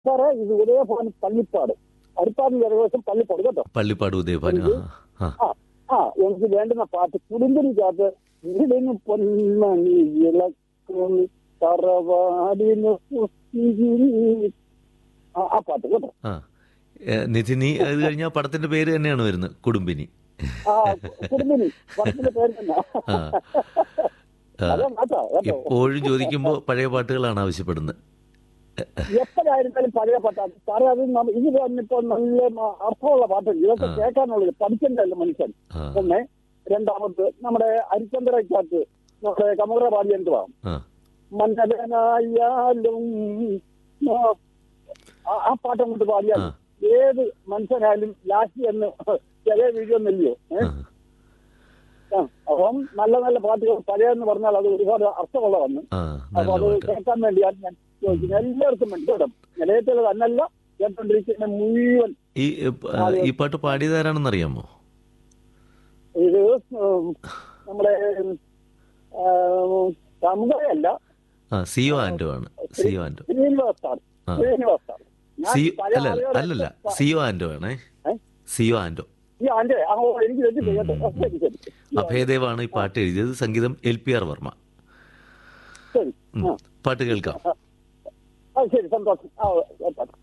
സാറേ ഇത് ഉദയഭവൻ പള്ളിപ്പാട് ഹരിപ്പാടിന് ഏകദേശം പള്ളിപ്പാട് കേട്ടോ പള്ളിപ്പാട് ഉദയഭാൻ ആ ആ ആ ആ എനിക്ക് വേണ്ടുന്ന പാട്ട് കുടുംബനിക്കകത്ത് വീടിന് പൊന്മണി വിളക്കുന്നു തറവാടിന് പുസ്തികിരി. ആ ആ പാട്ട് കേട്ടോ ആ ഏ, നിധിനി അത് കഴിഞ്ഞാൽ പടത്തിന്റെ പേര് തന്നെയാണ് വരുന്നത് കുടുംബിനി ആ കുടുംബിനി പടത്തിന്റെ പേര് തന്നെ ആ ആ, അതെ കേട്ടോ കേട്ടോ എപ്പോഴും ചോദിക്കുമ്പോൾ പഴയ പാട്ടുകളാണ് ആവശ്യപ്പെടുന്നത് എപ്പോഴായിരുന്നാലും പഴയ പാട്ടാണ് സാറേ അത് നമ്മ- ഇത് വന്നിപ്പോ നല്ല മ- അർത്ഥമുള്ള പാട്ടുണ്ട് ഇതൊക്കെ ആ. കേൾക്കാനുള്ളത് പഠിക്കണ്ടല്ലോ മനുഷ്യൻ ആ ഒന്ന് രണ്ടാമത് നമ്മുടെ ഹരിചന്ദ്രക്കകത്ത് നമ്മുടെ കമുറ പാടി എന്തുവാ ആ മന്നതനായാലും ആ- ആ- ആ പാട്ടം കൊണ്ട് പാടിയാൽ ആ. ഏത് മനുഷ്യനായാലും ലാസ്റ്റ് എന്ന് ചെറിയ വീഡിയോ ഒന്നില്ലയോ ആ ആ, അപ്പം നല്ല നല്ല പാട്ടുകൾ പഴയെന്ന് പറഞ്ഞാൽ അത് ഒരുപാട് അർത്ഥമുള്ളതാണ് ആ അപ്പൊ നല്ല അത് പാട്ട് കേൾക്കാൻ വേണ്ടിയാണ് ഞാൻ ചോദിക്കുന്നത് എല്ലാവർക്കും വേണ്ടി നിലയത്തിൽ തന്നല്ല കേട്ടോണ്ടിരിക്കുന്ന മുഴുവൻ ഈ ആ, ഈ പാട്ട് പാടിയതാരാണെന്ന് അറിയാമോ ഇത് ഉം, നമ്മുടെ സമുദായമല്ല ആ സിയോ ആൻഡോ ആണ് സിയോ ആൻഡോ ശ്രീനിവാസാണ് ആ. ശ്രീനിവാസാണ് ഞാൻ സി പല അല്ല ആളുകളെ- അല്ലല്ല സിയോ ആൻഡോ ആണേ ഏ? സിയോ ആൻഡോ ഈ ആന്റെ ആ ഓ, എനിക്ക് തെറ്റില്ല കേട്ടോ ആ, ശരി ശരി അഭയദേവാണ് ഈ പാട്ട് എഴുതിയത് സംഗീതം എൽ പി ആർ വർമ്മ ശരി ഉം. ആ പാട്ട് കേൾക്കാം ആ ശരി സന്തോഷം ആ ഓ, ഓ,